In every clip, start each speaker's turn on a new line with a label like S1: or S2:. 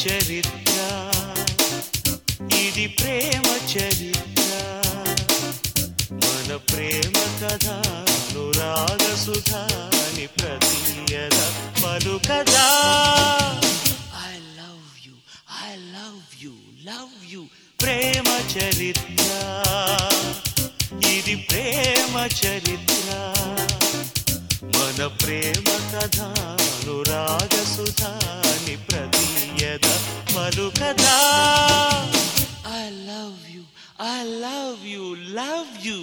S1: చరిత్ర ఇది ప్రేమ చరిత్ర మన ప్రేమ కథ అనురాగ సుధాని ప్రతీయద పలుకదా I love you I love you love you ప్రేమ చరిత్ర ఇది ప్రేమ చరిత్ర మన ప్రేమ కథ అనురాగ సుధాని ప్రతీయద పలుకదా I love you I love you love you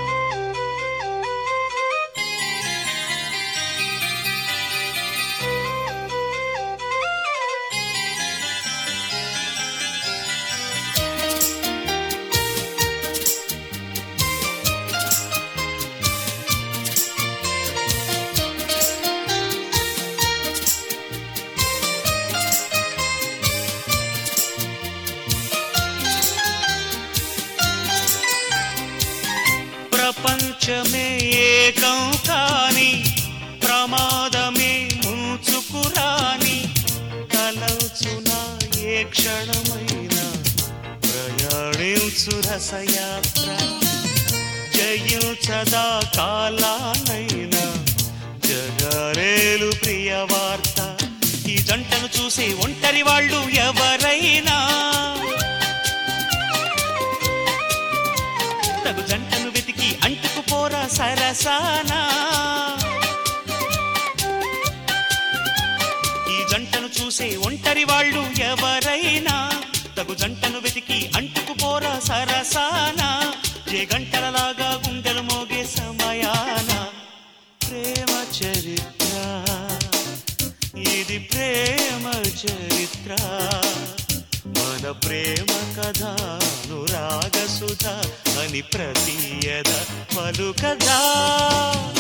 S1: ప్రపంచమే ఏకం కాని ప్రమాదమే ముంచుకురాని కలవుచునా ఏ క్షణమైనా ప్రయాణించు రసయాత్ర జయించదా కాలానైనా జగరేలు ప్రియ వార్త ఈ జంటను చూసే ఒంటరి వాళ్ళు ఎవరైనా తగు జంటను వెతికి అంటుకుపోరా సరసానా ఈ జంటను చూసే ఒంటరి వాళ్ళు ఎవరైనా తగు జంటను వెతికి అంటుకుపోరా సరసానా ఏ గంటలలాగా గుండెలు మోగే సమయాన ప్రేమ చరిత్ర ఇది ప్రేమ చరిత్ర మన ప్రేమ కథ అనురాగ సుధ అని ప్రతీయద పలుకదా